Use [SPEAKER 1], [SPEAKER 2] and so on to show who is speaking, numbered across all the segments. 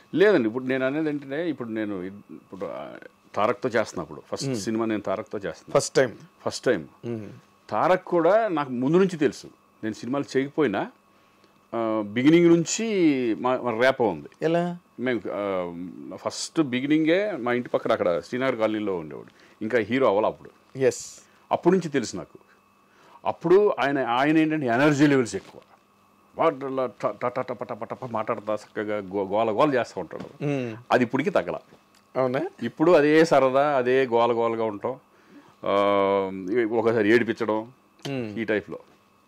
[SPEAKER 1] లేదండి ఇప్పుడు నేను అనేది ఏంటంటే ఇప్పుడు నేను ఇ- ఇప్పుడు ఆ, తారక్తో చేస్తున్నా ఇప్పుడు ఫస్ట్ సినిమా నేను తారక్తో చేస్తున్నా
[SPEAKER 2] first time
[SPEAKER 1] first time Tarak కూడా నాకు ముందు నుంచి తెలుసు నేను సినిమాలు చేయకపోయినా బిగినింగ్ నుంచి మా మా ర్యాప్ ఉంది
[SPEAKER 2] ఎలా
[SPEAKER 1] మేము ఫస్ట్ బిగినింగే మా ఇంటి పక్కన అక్కడ శ్రీనగర్ కాలనీలో ఉండేవాడు ఇంకా హీరో అవ్వాలి అప్పుడు
[SPEAKER 2] ఎస్
[SPEAKER 1] అప్పటి నుంచి తెలుసు నాకు అప్పుడు ఆయన ఆయన ఏంటంటే ఎనర్జీ లెవెల్స్ ఎక్కువ వాటిలో ట- ట- ట- ట- పట పట మాట్లాడతా చక్కగా గో- గోల గోల చేస్తూ ఉంటాడు అది ఇప్పటికి తగల
[SPEAKER 2] అవునా
[SPEAKER 1] ఇప్పుడు అదే సరదా అదే గోల గోలగా ఉంటాం ఆ, ఒకసారి ఏడిపించడం ఈ టైప్లో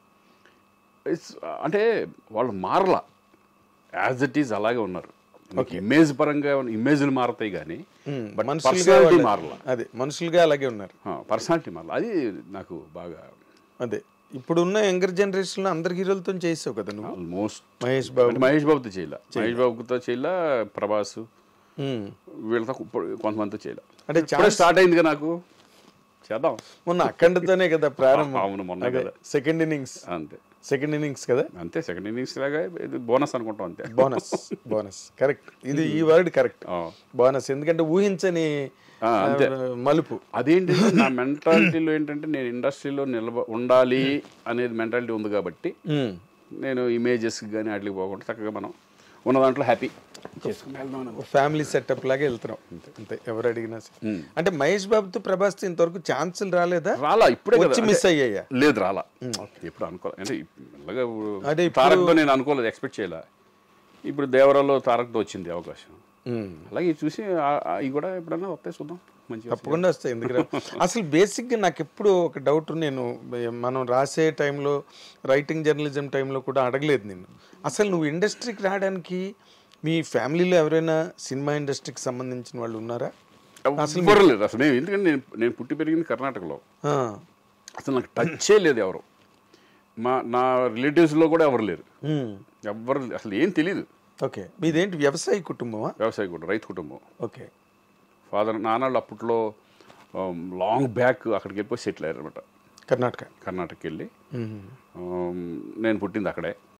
[SPEAKER 1] ఇట్స్ అంటే వాళ్ళు మారలా యాజ్ ఇట్ ఈజ్ అలాగే ఉన్నారు ఇమేజ్ పరంగా ఇమేజ్లు మారతాయి కానీ బట్
[SPEAKER 2] మనుషులుగా
[SPEAKER 1] పర్సనాలిటీ
[SPEAKER 2] వాళ్ళ-
[SPEAKER 1] మారలా
[SPEAKER 2] అదే మనుషులుగా అలాగే ఉన్నారు
[SPEAKER 1] పర్సనాలిటీ మారలా అది నాకు బాగా
[SPEAKER 2] అదే ఇప్పుడున్న యంగర్ జనరేషన్ లో అందరి హీరోలతో చేసావు కదా నువ్వు
[SPEAKER 1] ఆల్మోస్ట్
[SPEAKER 2] మహేష్ బాబు
[SPEAKER 1] అంటే మహేష్ బాబుతో చేయలే మహేష్ బాబుతో చేయలే ప్రభాస్
[SPEAKER 2] మ్మ్.
[SPEAKER 1] వీళ్ళతో ఇప్పుడు కొంతమందితో చేయలే
[SPEAKER 2] అంటే
[SPEAKER 1] ఇప్పుడే స్టార్ట్ అయింది కదా నాకు చేద్దాం
[SPEAKER 2] మొన్న అఖండతోనే కదా ప్రారంభం
[SPEAKER 1] అవును, మొన్న కదా.
[SPEAKER 2] సెకండ్ ఇన్నింగ్స్
[SPEAKER 1] అంతే
[SPEAKER 2] సెకండ్ ఇన్నింగ్స్ కదా
[SPEAKER 1] అంతే సెకండ్ ఇన్నింగ్స్ లాగా ఇది బోనస్ అనుకుంటాం అంతే
[SPEAKER 2] బోనస్ బోనస్ కరెక్ట్ ఇది ఈ వర్డ్ కరెక్ట్
[SPEAKER 1] ఆ.
[SPEAKER 2] బోనస్ ఎందుకంటే ఊహించని
[SPEAKER 1] ఆ, అంతే.
[SPEAKER 2] ఆ, మలుపు
[SPEAKER 1] అదేంటి నా మెంటాలిటీలో ఏంటంటే నేను ఇండస్ట్రీలో నిలబ ఉండాలి అనేది మెంటాలిటీ ఉంది కాబట్టి
[SPEAKER 2] మ్మ్.
[SPEAKER 1] నేను ఇమేజెస్ కానీ వాటికి పోకుండా చక్కగా మనం ఉన్న దాంట్లో హ్యాపీ చేసుకుని వెళ్దాం అని.
[SPEAKER 2] ఫ్యామిలీ సెటప్ లాగా వెళ్తున్నాం అంతే ఎవరు అడిగినా సరే అంటే మహేష్ బాబుతో ప్రభాస్ ఇంతవరకు ఛాన్సులు రాలేదా
[SPEAKER 1] రాలా ఇప్పుడే కదా
[SPEAKER 2] వచ్చి మిస్ అయ్యాయా
[SPEAKER 1] లేదు రాలా ఎప్పుడు అనుకోలే అంటే మెల్లగా
[SPEAKER 2] అదే ఇప్పుడు-
[SPEAKER 1] తారక్తో నేను అనుకోలేదు ఎక్స్పెక్ట్ చేయలే ఇప్పుడు దేవరాలో తారక్తో వచ్చింది అవకాశం
[SPEAKER 2] మ్మ్.
[SPEAKER 1] అలాగే ఇది చూసి ఆ- ఆ- ఇవి కూడా ఎప్పుడన్నా వస్తాయి చూద్దాం మంచిగా
[SPEAKER 2] తప్పకుండా వస్తాయి ఎందుకంటే అసలు బేసిక్గా నాకు ఎప్పుడు ఒక డౌట్ నేను మనం రాసే టైంలో రైటింగ్ జర్నలిజం టైంలో కూడా అడగలేదు నేను అసలు నువ్వు ఇండస్ట్రీకి రావడానికి మీ ఫ్యామిలీలో ఎవరైనా సినిమా ఇండస్ట్రీకి సంబంధించిన వాళ్ళు ఉన్నారా
[SPEAKER 1] ఎవ్వరు లేదు అసలు నేను ఎందుకంటే నేను నేను పుట్టి పెరిగింది కర్ణాటకలో
[SPEAKER 2] ఆ,
[SPEAKER 1] అసలు నాకు టచ్చే లేదు ఎవరు మా నా రిలేటివ్స్లో కూడా ఎవరు లేరు
[SPEAKER 2] మ్మ్.
[SPEAKER 1] ఎవ్వరు అసలు ఏం తెలియదు
[SPEAKER 2] ఓకే మీదేంటి వ్యవసాయ కుటుంబమా
[SPEAKER 1] వ్యవసాయ కుటుంబం రైతు కుటుంబం
[SPEAKER 2] ఓకే
[SPEAKER 1] ఫాదర్ నాన్నళ్ళు అప్పట్లో లాంగ్ బ్యాక్ అక్కడికి వెళ్ళిపోయి సెటిల్ అయ్యారు అనమాట
[SPEAKER 2] కర్ణాటక
[SPEAKER 1] కర్ణాటకకి వెళ్ళి
[SPEAKER 2] మ్మ్.
[SPEAKER 1] Um, నేను పుట్టింది అక్కడే